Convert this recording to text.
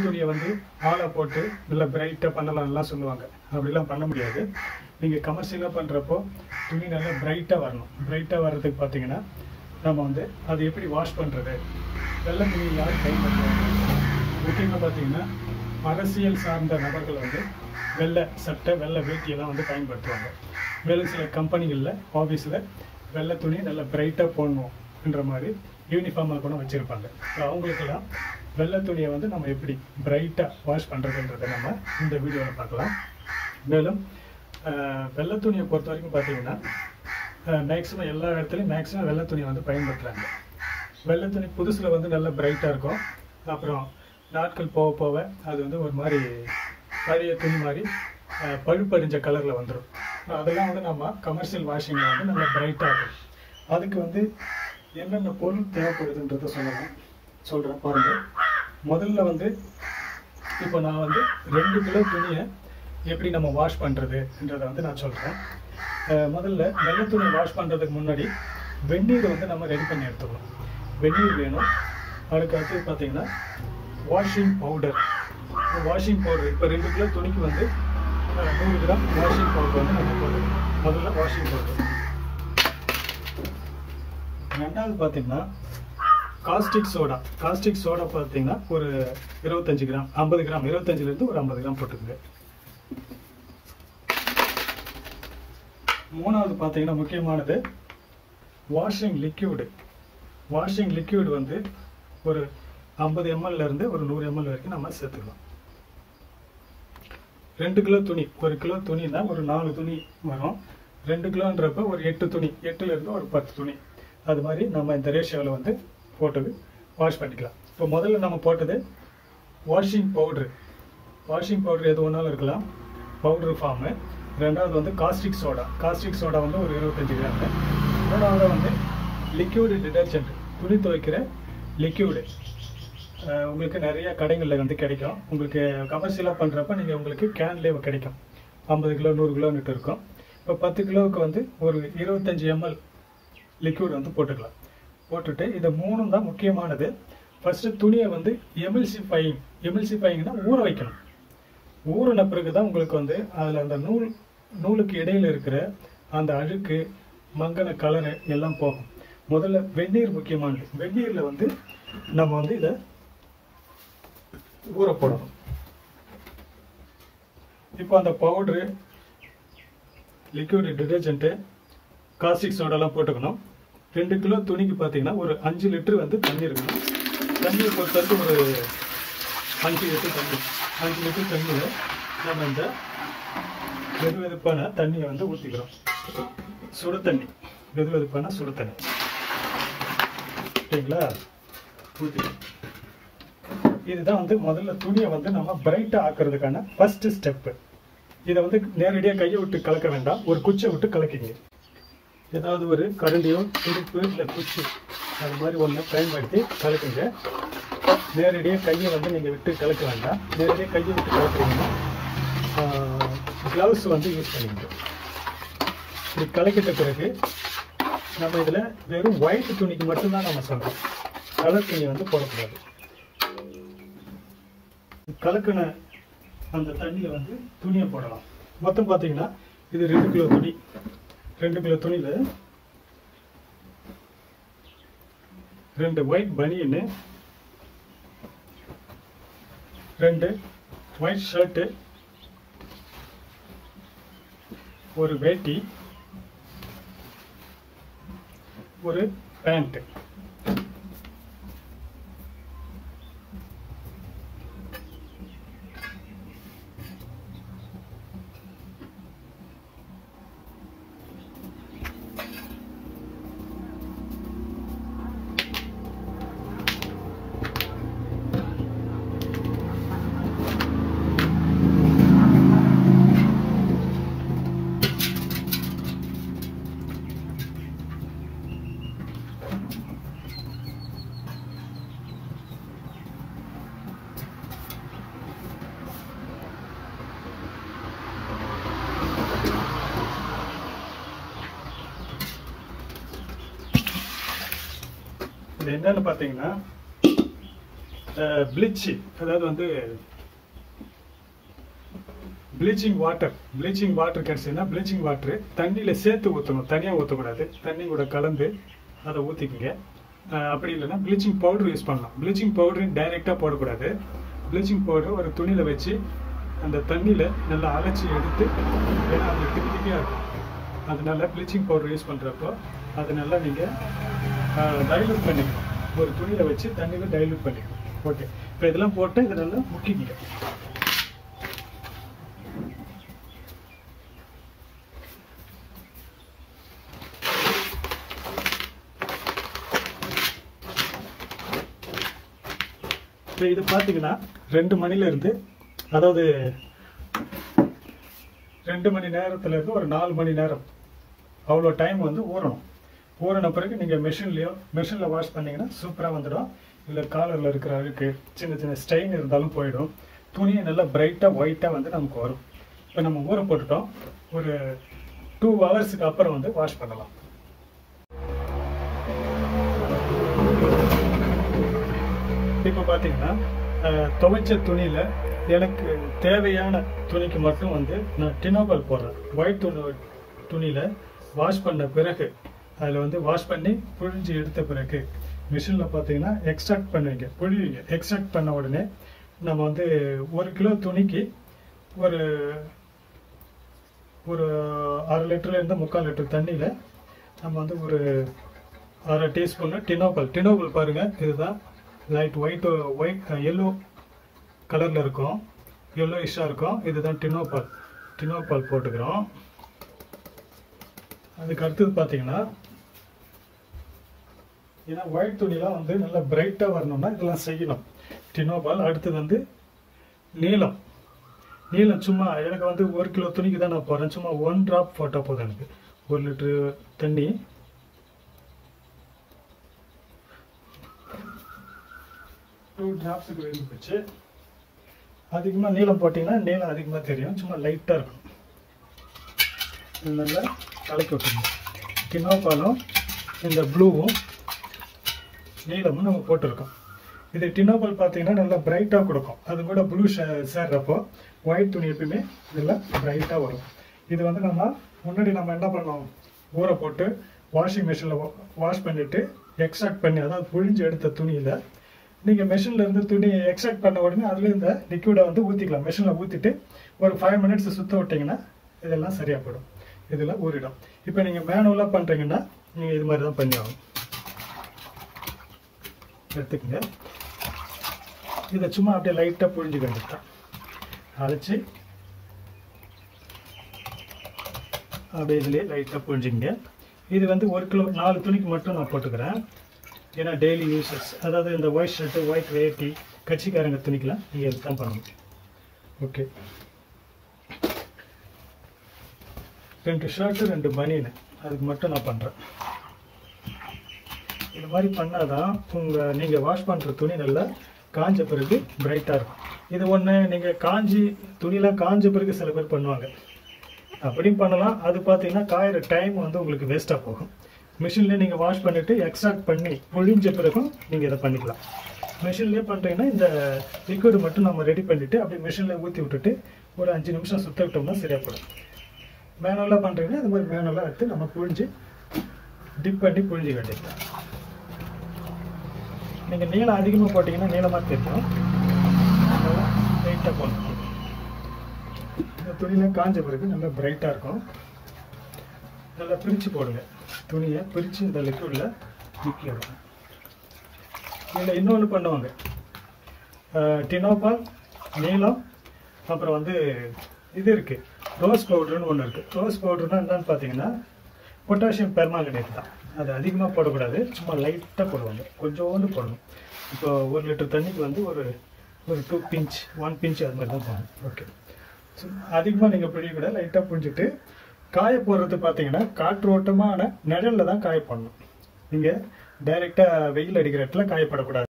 துணியை வந்து ஆளை போட்டு நல்லா பிரைட்டாக பண்ணலாம்லாம் சொல்லுவாங்க அப்படிலாம் பண்ண முடியாது நீங்கள் கமர்ஷியலாக பண்ணுறப்போ துணி நல்லா பிரைட்டாக வரணும் பிரைட்டாக வர்றதுக்கு பார்த்தீங்கன்னா நம்ம வந்து அது எப்படி வாஷ் பண்ணுறது வெள்ளை துணி யார் பயன்படுத்துவாங்க முக்கியமாக பார்த்தீங்கன்னா அரசியல் சார்ந்த நபர்கள் வந்து வெள்ளை சட்டை வெள்ளை வேட்டியெல்லாம் வந்து பயன்படுத்துவாங்க மேலும் சில கம்பெனிகளில் ஆஃபீஸில் வெள்ளை துணி நல்லா பிரைட்டாக போடணுன்ற மாதிரி யூனிஃபார்மாக கூட வச்சுருப்பாங்க ஸோ அவங்களுக்கெல்லாம் வெள்ளை துணியை வந்து நம்ம எப்படி பிரைட்டாக வாஷ் பண்ணுறதுன்றதை நம்ம இந்த வீடியோவில் பார்க்கலாம் மேலும் ஆஹ், வெள்ளை துணியை பொறுத்த வரைக்கும் பார்த்தீங்கன்னா மேக்ஸிமம் எல்லா இடத்துலையும் மேக்ஸிமம் வெள்ளை துணியை வந்து பயன்படுத்துகிறாங்க வெள்ளை துணி புதுசில் வந்து நல்லா பிரைட்டாக இருக்கும் அப்புறம் நாட்கள் போக போக அது வந்து ஒரு மாதிரி பழைய துணி மாதிரி அஹ், பழுப்படிஞ்ச கலரில் வந்துடும் அதெல்லாம் வந்து நம்ம கமர்ஷியல் வாஷிங்கில் வந்து நல்லா பிரைட்டாக இருக்கும் அதுக்கு வந்து என்னென்ன பொருள் தேவைப்படுதுன்றதை சொல்லணும் சொல்கிறேன் பாருங்கள் முதல்ல வந்து இப்போ நான் வந்து ரெண்டு கிலோ துணியை எப்படி நம்ம வாஷ் பண்ணுறதுன்றதை வந்து நான் சொல்கிறேன் முதல்ல வெள்ளை துணி வாஷ் பண்ணுறதுக்கு முன்னாடி வெந்நீரை வந்து நம்ம ரெடி பண்ணி எடுத்துக்கணும் வெந்நீர் வேணும் அதுக்கு அடுத்து பார்த்தீங்கன்னா வாஷிங் பவுடர் வாஷிங் பவுடர் இப்போ ரெண்டு கிலோ துணிக்கு வந்து அஹ், நூறு கிராம் வாஷிங் பவுடர் வந்து நம்ம போடணும் முதல்ல வாஷிங் பவுடர் ரெண்டாவது பார்த்தீங்கன்னா காஸ்டிக் சோடா காஸ்டிக் சோடா பார்த்தீங்கன்னா ஒரு இருபத்தஞ்சு கிராம் ஐம்பது கிராம் இருபத்தஞ்சிலேருந்து ஒரு ஐம்பது கிராம் போட்டுக்கோங்க மூணாவது பார்த்தீங்கன்னா முக்கியமானது வாஷிங் லிக்யூடு வாஷிங் லிக்யூட் வந்து ஒரு ஐம்பது எம்எல்ல இருந்து ஒரு நூறு எம்எல் வரைக்கும் நம்ம சேர்த்துக்கலாம் ரெண்டு கிலோ துணி ஒரு கிலோ துணினா ஒரு நாலு துணி வரும் ரெண்டு கிலோன்றப்ப ஒரு எட்டு துணி எட்டுல இருந்து ஒரு பத்து துணி அது மாதிரி நம்ம இந்த ரேஷியோவில் வந்து போட்டது வாஷ் பண்ணிக்கலாம் இப்போ முதல்ல நம்ம போட்டது வாஷிங் பவுட்ரு வாஷிங் பவுடர் எது வேணாலும் இருக்கலாம் பவுடர் ஃபார்மு ரெண்டாவது வந்து காஸ்டிக் சோடா காஸ்டிக் சோடா வந்து ஒரு இருபத்தஞ்சி கிராமு மூணாவது வந்து லிக்யூடு டிடர்ஜென்ட் துணி துவைக்கிற லிக்யூடு உங்களுக்கு நிறைய கடைகளில் வந்து கிடைக்கும் உங்களுக்கு கமர்ஷியலாக பண்ணுறப்ப நீங்கள் உங்களுக்கு கேன்லேயே கிடைக்கும் ஐம்பது கிலோ நூறு கிலோமீட்டர் இருக்கும் இப்போ பத்து கிலோவுக்கு வந்து ஒரு இருபத்தஞ்சி எம்எல் லிக்யூட் வந்து போட்டுக்கலாம் போட்டுட்டு இது மூணும் தான் முக்கியமானது ஃபர்ஸ்ட் துணியை வந்து எமில்சிஃபைங் எமில்சிஃபைங்னா ஊற வைக்கணும் ஊறின பிறகு தான் உங்களுக்கு வந்து அதில் அந்த நூல் நூலுக்கு இடையில இருக்கிற அந்த அழுக்கு மங்கின கலரு எல்லாம் போகும் முதல்ல வெந்நீர் முக்கியமானது வெந்நீரில் வந்து நம்ம வந்து இதை ஊற போடணும் இப்போ அந்த பவுட்ரு லிக்விட் டிடர்ஜென்ட்டு காஸ்டிக் சோடாலாம் போட்டுக்கணும் ரெண்டு கிலோ துணிக்கு பார்த்தீங்கன்னா ஒரு அஞ்சு லிட்டர் வந்து தண்ணி இருக்கணும் தண்ணியை பொறுத்த வரைக்கும் ஒரு அஞ்சு லிட்டர் தண்ணி அஞ்சு லிட்டர் தண்ணியில் நம்ம இந்த வெது வெதுப்பான தண்ணியை வந்து ஊற்றிக்கிறோம் சுடு தண்ணி வெது வெதுப்பான சுடு தண்ணி சரிங்களா ஊற்றிக்கிறோம் இதுதான் வந்து முதல்ல துணியை வந்து நம்ம பிரைட்டாக ஆக்குறதுக்கான ஃபர்ஸ்ட் ஸ்டெப்பு இதை வந்து நேரடியாக கையை விட்டு கலக்க வேண்டாம் ஒரு குச்சை விட்டு கலக்கிங்க ஏதாவது ஒரு கரண்டியோ துடுப்பு இல்லை குச்சி அது மாதிரி ஒன்று பயன்படுத்தி கலக்குங்க நேரடியாக கையை வந்து நீங்கள் விட்டு கலக்க வேண்டாம் நேரடியாக கையை விட்டு கலக்குறீங்கன்னா க்ளவுஸ் வந்து யூஸ் பண்ணிங்க இப்படி கலக்கிட்ட பிறகு நம்ம இதில் வெறும் ஒயிட் துணிக்கு மட்டும்தான் நம்ம சொல்கிறோம் கலர் துணி வந்து போடக்கூடாது கலக்கின அந்த தண்ணியில் வந்து துணியை போடலாம் மொத்தம் பார்த்தீங்கன்னா இது ரெண்டு கிலோ துணி ரெண்டு கிலோ துணியில் ரெண்டு ஒயிட் பனியனு ரெண்டு ஒயிட் ஷர்ட்டு ஒரு வேட்டி ஒரு பேண்ட்டு இது என்னன்னு பார்த்தீங்கன்னா ப்ளீச் அதாவது வந்து ப்ளீச்சிங் வாட்டர் ப்ளீச்சிங் வாட்டர் கிடச்சுன்னா ப்ளீச்சிங் வாட்டர் தண்ணியில் சேர்த்து ஊற்றணும் தனியாக ஊற்றக்கூடாது தண்ணி கூட கலந்து அதை ஊற்றிக்கிங்க அப்படி இல்லைன்னா ப்ளீச்சிங் பவுடர் யூஸ் பண்ணலாம் ப்ளீச்சிங் பவுடர் டைரெக்டாக போடக்கூடாது ப்ளீச்சிங் பவுடர் ஒரு துணியில் வச்சு அந்த தண்ணியில் நல்லா அரைச்சி எடுத்து ஏன்னா அது திப்பி திப்பியாக இருக்கும் அதனால ப்ளீச்சிங் பவுடர் யூஸ் பண்ணுறப்போ அதை நல்லா நீங்கள் டைலூட் பண்ணிக்கணும் ஒரு துணியில் வச்சு தண்ணியில் டைலூட் பண்ணிக்கணும் ஓகே இப்போ இதெல்லாம் போட்டு இதை நல்லா முக்கிக்கிங்க இப்போ இது பார்த்தீங்கன்னா ரெண்டு மணில இருந்து அதாவது ரெண்டு மணி நேரத்துல இருந்து ஒரு நாலு மணி நேரம் அவ்வளோ டைம் வந்து ஊறணும் ஊறின பிறகு நீங்கள் மிஷின்லேயோ மிஷினில் வாஷ் பண்ணீங்கன்னா சூப்பராக வந்துடும் இல்லை காலரில் இருக்கிற அழுக்கு சின்ன சின்ன ஸ்டெயின் இருந்தாலும் போயிடும் துணியை நல்லா பிரைட்டாக ஒயிட்டாக வந்து நமக்கு வரும் இப்போ நம்ம ஊற போட்டுட்டோம் ஒரு டூ ஹவர்ஸுக்கு அப்புறம் வந்து வாஷ் பண்ணலாம் இப்போ பார்த்தீங்கன்னா அஹ், துவைச்ச துணியில் எனக்கு தேவையான துணிக்கு மட்டும் வந்து நான் டினோபல் போடுறேன் ஒயிட் துணி துணியில் வாஷ் பண்ண பிறகு அதில் வந்து வாஷ் பண்ணி புழிஞ்சு எடுத்த பிறகு மிஷினில் பார்த்தீங்கன்னா எக்ஸ்ட்ராக்ட் பண்ணுவீங்க புழிவீங்க எக்ஸ்ட்ராக்ட் பண்ண உடனே நம்ம வந்து ஒரு கிலோ துணிக்கு ஒரு ஒரு அரை லிட்டர்லேருந்து முக்கால் லிட்டர் தண்ணியில் நம்ம வந்து ஒரு அரை டீஸ்பூனு டினோபல் டினோபல் பாருங்கள் இதுதான் லைட் ஒயிட் ஒயிட் எல்லோ கலரில் இருக்கும் எல்லோ இஷ்ஷாக இருக்கும் இதுதான் டினோபால் டினோபால் போட்டுக்கிறோம் அதுக்கு அடுத்தது பார்த்தீங்கன்னா ஏன்னா ஒயிட் துணிலாம் வந்து நல்லா பிரைட்டாக வரணும்னா இதெல்லாம் செய்யணும் டினோபால் அடுத்தது வந்து நீலம் நீலம் சும்மா எனக்கு வந்து ஒரு கிலோ துணிக்கு தான் நான் போடுறேன் சும்மா ஒன் ட்ராப் போட்டால் போதும் எனக்கு ஒரு லிட்டரு தண்ணி டூ ட்ராப்ஸுக்கு வேணும் போச்சு அதிகமாக நீளம் போட்டிங்கன்னா நீளம் அதிகமாக தெரியும் சும்மா லைட்டாக இருக்கும் இது நல்லா கலக்கி விட்டுருங்க டினோபாலும் இந்த ப்ளூவும் நீளமும் நம்ம போட்டிருக்கோம் இது டினோபால் பார்த்தீங்கன்னா நல்லா பிரைட்டாக கொடுக்கும் அது கூட ப்ளூ சேர்றப்போ ஒயிட் துணி எப்பயுமே நல்லா பிரைட்டாக வரும் இது வந்து நம்ம முன்னாடி நம்ம என்ன பண்ணோம் ஊற போட்டு வாஷிங் மிஷினில் வாஷ் பண்ணிவிட்டு எக்ஸ்ட்ராக்ட் பண்ணி அதாவது புழிஞ்சு எடுத்த துணியில் நீங்கள் மெஷினில் இருந்து துணி எக்ஸ்ட்ராக்ட் பண்ண உடனே அதுல இந்த லிக்விடை வந்து ஊற்றிக்கலாம் மெஷினில் ஊற்றிட்டு ஒரு ஃபைவ் மினிட்ஸ் சுத்த விட்டிங்கன்னா இதெல்லாம் சரியாக போயிடும் இதெல்லாம் ஊறிடும் இப்போ நீங்கள் மேனுவலாக பண்ணுறீங்கன்னா நீங்கள் இது மாதிரி தான் பண்ணி ஆகணும் எடுத்துக்கங்க இதை சும்மா அப்படியே லைட்டாக புழிஞ்சுக்க வேண்டியதுதான் அரைச்சி அப்படியே இதுலேயே லைட்டாக புழிஞ்சுங்க இது வந்து ஒரு கிலோ நாலு துணிக்கு மட்டும் நான் போட்டுக்கிறேன் ஏன்னா டெய்லி யூசஸ் அதாவது இந்த ஒயிட் ஷர்ட்டு ஒயிட் வேட்டி கட்சிக்காரங்க துணிக்கெலாம் நீங்கள் இதுதான் பண்ணணும் ஓகே ரெண்டு ஷர்ட்டு ரெண்டு பனியனு அதுக்கு மட்டும் நான் பண்ணுறேன் இது மாதிரி பண்ணால் தான் உங்கள் நீங்கள் வாஷ் பண்ணுற துணி நல்லா காஞ்ச பிறகு பிரைட்டாக இருக்கும் இது ஒன்று நீங்கள் காஞ்சி துணியெலாம் காஞ்ச பிறகு சில பேர் பண்ணுவாங்க அப்படியும் பண்ணலாம் அது பார்த்தீங்கன்னா காயிற டைம் வந்து உங்களுக்கு வேஸ்ட்டாக போகும் மிஷின்லேயே நீங்கள் வாஷ் பண்ணிவிட்டு எக்ஸ்ட்ராக்ட் பண்ணி புழிஞ்ச பிறகும் நீங்கள் இதை பண்ணிக்கலாம் மிஷின்லேயே பண்ணுறீங்கன்னா இந்த லிக்விட் மட்டும் நம்ம ரெடி பண்ணிவிட்டு அப்படியே மிஷினில் ஊற்றி விட்டுட்டு ஒரு அஞ்சு நிமிஷம் சுத்த விட்டோம்னா சரியாக போடும் மேனுவலாக பண்ணுறீங்கன்னா இது மாதிரி மேனுவலாக எடுத்து நம்ம புழிஞ்சு டிப் பண்ணி புழிஞ்சிக்க வேண்டியது நீங்கள் நீளம் அதிகமாக போட்டிங்கன்னா நீளமாக தெரியும் லைட்டாக போடணும் இந்த துணியில் காஞ்ச பிறகு நல்லா பிரைட்டாக இருக்கும் நல்லா பிரித்து போடுங்க துணியை பிரித்து இந்த லிக்விடில் முக்கி விடுங்க இதில் இன்னொன்று பண்ணுவாங்க டினோபால் நீளம் அப்புறம் வந்து இது இருக்குது ரோஸ் பவுடர்னு ஒன்று இருக்குது ரோஸ் பவுடர்னா என்னன்னு பார்த்தீங்கன்னா பொட்டாசியம் பெர்மாங்கனேட் தான் அது அதிகமாக போடக்கூடாது சும்மா லைட்டாக போடுவாங்க கொஞ்சோண்டு போடணும் இப்போ ஒரு லிட்டர் தண்ணிக்கு வந்து ஒரு ஒரு டூ பிஞ்ச் ஒன் பிஞ்ச் அது மாதிரி தான் போகணும் ஓகே ஸோ அதிகமாக நீங்கள் பிடிக்கூட லைட்டாக புரிஞ்சுட்டு காய போடுறது பார்த்தீங்கன்னா காற்றோட்டமான நிழலில் தான் காய பண்ணணும் நீங்கள் டைரெக்டாக வெயில் அடிக்கிற இடத்துல காயப்படக்கூடாது